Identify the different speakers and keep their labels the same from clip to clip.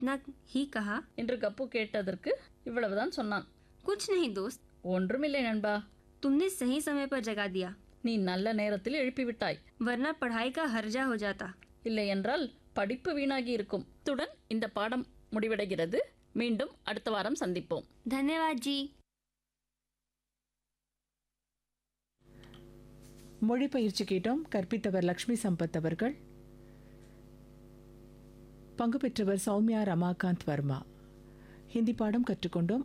Speaker 1: इतना ही कहा
Speaker 2: என்று கப்பு கேட்டதற்கு இவ்வளவுதான் சொன்னான்
Speaker 1: कुछ नहीं दोस्त
Speaker 2: ஒன்றுமில்லை நண்பா
Speaker 1: तुमने सही समय पर जगा दिया
Speaker 2: நீ நல்ல நேரத்தில் எழுப்பிவிட்டாய்
Speaker 1: वरना पढ़ाई का हर्जा हो जाता
Speaker 2: இல்லை என்றால் படிப்பு வீணாகி இருக்கும் இத்துடன் இந்த பாடம் முடிவடைகிறது மீண்டும் அடுத்த வாரம் சந்திப்போம்
Speaker 1: धन्यवाद जी
Speaker 3: மொழி பயிற்சி கேட்டோம் கற்பித்தவர் லக்ஷ்மி சம்பத் அவர்கள் பங்கு பெற்றவர் சௌமியா ரமாகாந்த் வர்மா ஹிந்தி பாடம் கற்றுக்கொண்டோம்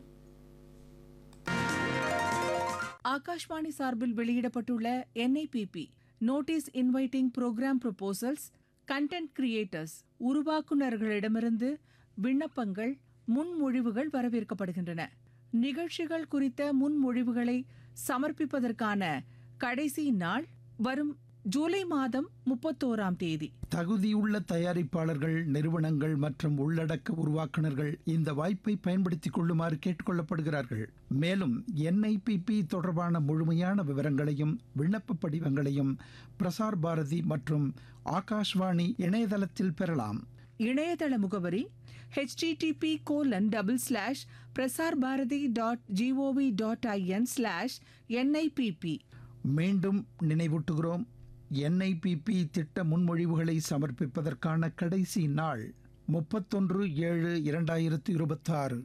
Speaker 3: ஆகாஷ்வாணி சார்பில் வெளியிடப்பட்டுள்ள NIPP notice inviting programme proposals content creators உருவாக்குநர்களிடமிருந்து விண்ணப்பங்கள் முன்மொழிவுகள் வரவேற்கப்படுகின்றன நிகழ்ச்சிகள் குறித்த முன்மொழிவுகளை சமர்ப்பிப்பதற்கான கடைசி நாள் வரும் ஜூலை மாதம் முப்பத்தோராம் தேதி
Speaker 4: தகுதியுள்ள தயாரிப்பாளர்கள் நிறுவனங்கள் மற்றும் உள்ளடக்க உருவாக்குனர்கள் இந்த வாய்ப்பை பயன்படுத்திக் கொள்ளுமாறு கேட்டுக்கொள்ளப்படுகிறார்கள் மேலும் என்ஐபிபி தொடர்பான முழுமையான விவரங்களையும் விண்ணப்ப படிவங்களையும் பிரசார் பாரதி மற்றும் ஆகாஷ்வாணி இணையதளத்தில் பெறலாம்
Speaker 3: இணையதள முகவரி http colon double slash Prasar Bharati dot GOV dot IN slash NIPP
Speaker 4: மீண்டும் நினைவூட்டுகிறோம் என்ஐபிபி திட்ட முன்மொழிவுகளை சமர்ப்பிப்பதற்கான கடைசி நாள் முப்பத்தொன்று ஏழு இரண்டாயிரத்து இருபத்தாறு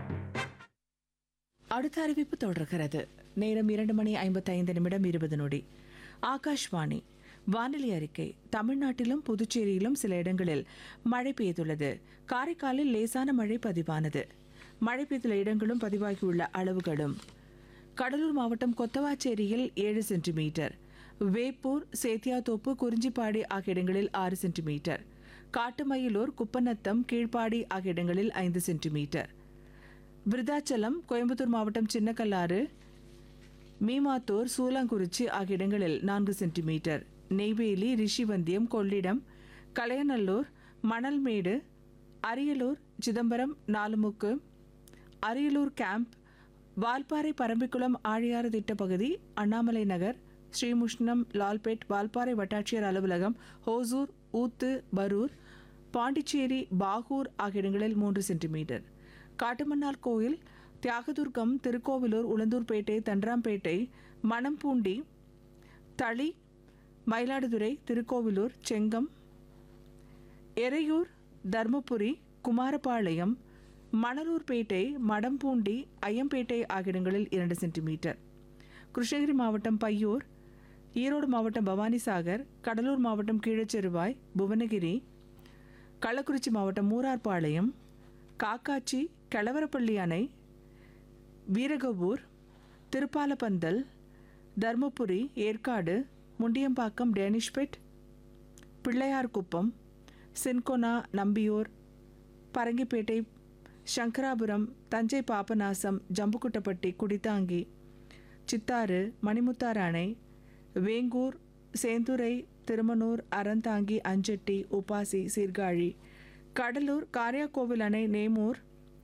Speaker 3: அடுத்த அறிவிப்பு தொடர்கிறது நேரம் இரண்டு மணி ஐம்பத்தைந்து நிமிடம் இருபது நொடி ஆகாஷ்வாணி வானிலை அறிக்கை தமிழ்நாட்டிலும் புதுச்சேரியிலும் சில இடங்களில் மழை பெய்துள்ளது காரைக்காலில் லேசான மழை பதிவானது மழை பெய்துள்ள இடங்களும் பதிவாகியுள்ள அளவுகளும் கடலூர் மாவட்டம் கொத்தவாச்சேரியில் ஏழு சென்டிமீட்டர் வேப்பூர் சேத்தியாத்தோப்பு குறிஞ்சிப்பாடி ஆகிய இடங்களில் ஆறு சென்டிமீட்டர் காட்டுமயிலூர் குப்பநத்தம் கீழ்ப்பாடி ஆகிய இடங்களில் ஐந்து சென்டிமீட்டர் விருதாச்சலம் கோயம்புத்தூர் மாவட்டம் சின்னக்கல்லாறு மீமாத்தூர் சூலாங்குறிச்சி ஆகிய இடங்களில் நான்கு சென்டிமீட்டர் நெய்வேலி ரிஷிவந்தியம் கொள்ளிடம் கலையநல்லூர் மணல்மேடு அரியலூர் சிதம்பரம் நாலுமுக்கு அரியலூர் கேம்ப் வால்பாறை பரம்பிக்குளம் ஆழியாறு திட்ட பகுதி அண்ணாமலை நகர் ஸ்ரீமுஷ்ணம் லால்பேட் வால்பாறை வட்டாட்சியர் அலுவலகம் ஹோசூர் ஊத்து பரூர் பாண்டிச்சேரி பாகூர் ஆகிய இடங்களில் மூன்று சென்டிமீட்டர் காட்டுமன்னார் கோயில் தியாகதுர்கம் திருக்கோவிலூர் உளுந்தூர்பேட்டை தண்டராம்பேட்டை மணம்பூண்டி தளி மயிலாடுதுறை திருக்கோவிலூர் செங்கம் எறையூர் தர்மபுரி குமாரபாளையம் மணலூர்பேட்டை மடம்பூண்டி ஐயம்பேட்டை ஆகிய இடங்களில் இரண்டு சென்டிமீட்டர் கிருஷ்ணகிரி மாவட்டம் பையூர் ஈரோடு மாவட்டம் பவானிசாகர் கடலூர் மாவட்டம் கீழச்செருவாய் புவனகிரி கள்ளக்குறிச்சி மாவட்டம் மூரார்பாளையம் காக்காச்சி கெளவரப்பள்ளி அணை வீரகபூர் திருப்பாலப்பந்தல் தர்மபுரி ஏற்காடு முண்டியம்பாக்கம் டேனிஷ்பெட் பிள்ளையார்குப்பம் சின்கொனா நம்பியூர் பரங்கிப்பேட்டை சங்கராபுரம் தஞ்சை பாபநாசம் ஜம்புக்குட்டப்பட்டி குடித்தாங்கி சித்தாறு மணிமுத்தாறு அணை வேங்கூர் சேந்துரை திருமனூர் அறந்தாங்கி அஞ்செட்டி உப்பாசி சீர்காழி கடலூர் காரியாக்கோவில் அணை நேமூர்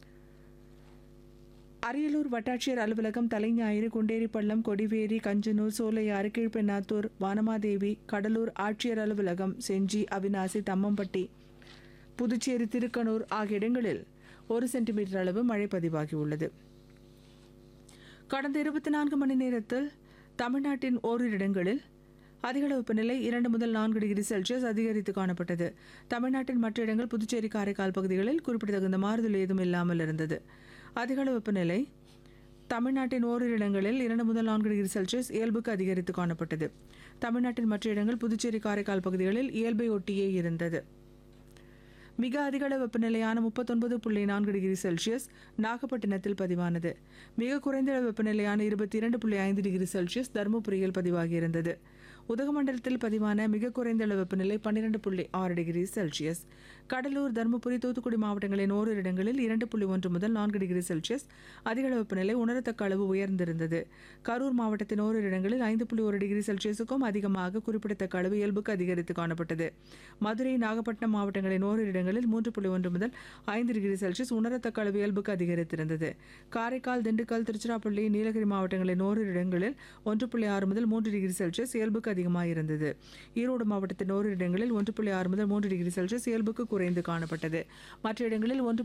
Speaker 3: அரியலூர் வட்டாட்சியர் அலுவலகம் தலைஞாயிறு குண்டேரிப்பள்ளம் கொடிவேரி கஞ்சனூர் சோலையாறு கீழ்பெண்ணாத்தூர் வானமாதேவி கடலூர் ஆட்சியர் அலுவலகம் செஞ்சி அவினாசி தம்மம்பட்டி புதுச்சேரி திருக்கனூர் ஆகிய இடங்களில் ஒரு சென்டிமீட்டர் அளவு மழை பதிவாகியுள்ளது கடந்த இருபத்தி நான்கு மணி நேரத்தில் தமிழ்நாட்டின் ஓரிரு இடங்களில் அதிகளவு வெப்பநிலை இரண்டு முதல் நான்கு டிகிரி செல்சியஸ் அதிகரித்து காணப்பட்டது தமிழ்நாட்டின் மற்ற இடங்கள் புதுச்சேரி காரைக்கால் பகுதிகளில் குறிப்பிடத்தகுந்த மாறுதல் ஏதும் இல்லாமல் இருந்தது அதிகளவு வெப்பநிலை தமிழ்நாட்டின் ஓரிரு இடங்களில் இரண்டு முதல் நான்கு டிகிரி செல்சியஸ் இயல்புக்கு அதிகரித்து காணப்பட்டது தமிழ்நாட்டின் மற்ற இடங்கள் புதுச்சேரி காரைக்கால் பகுதிகளில் இயல்பை ஒட்டியே இருந்தது மிக அதிகளவு வெப்பநிலையான முப்பத்தொன்பது புள்ளி நான்கு டிகிரி செல்சியஸ் நாகப்பட்டினத்தில் பதிவானது மிக குறைந்த அளவு வெப்பநிலையான இருபத்தி இரண்டு புள்ளி ஐந்து டிகிரி செல்சியஸ் தருமபுரியில் பதிவாகியிருந்தது உதகமண்டலத்தில் பதிவான மிக குறைந்த அளவு வெப்பநிலை பன்னிரண்டு புள்ளி ஆறு டிகிரி செல்சியஸ் கடலூர் தருமபுரி தூத்துக்குடி மாவட்டங்களின் ஓரிரு இடங்களில் இரண்டு புள்ளி ஒன்று முதல் நான்கு டிகிரி செல்சியஸ் அதிக அளவு வெப்பநிலை உணரத்தக்க அளவு உயர்ந்திருந்தது கரூர் மாவட்டத்தின் ஓரிரு இடங்களில் ஐந்து புள்ளி ஒரு டிகிரி செல்சியஸுக்கும் அதிகமாக குறிப்பிடத்தக்க அளவு இயல்புக்கு அதிகரித்து காணப்பட்டது மதுரை நாகப்பட்டினம் மாவட்டங்களின் ஓரிரு இடங்களில் மூன்று புள்ளி ஒன்று முதல் ஐந்து டிகிரி செல்சியஸ் உணரத்தக்க அளவு இயல்புக்கு அதிகரித்திருந்தது காரைக்கால் திண்டுக்கல் திருச்சிராப்பள்ளி நீலகிரி மாவட்டங்களின் ஓரிரு இடங்களில் ஒன்று புள்ளி ஆறு முதல் மூன்று டிகிரி செல்சியஸ் இயல்புக்கு அதிகமாக இருந்தது ஈரோடு மாவட்டத்தின் ஓரிரு இடங்களில் ஒன்று புள்ளி ஆறு முதல் மூன்று டிகிரி செல்சியஸ் இயல்புக்கு குறைந்து காணப்பட்டது மற்ற இடங்களில் ஒன்று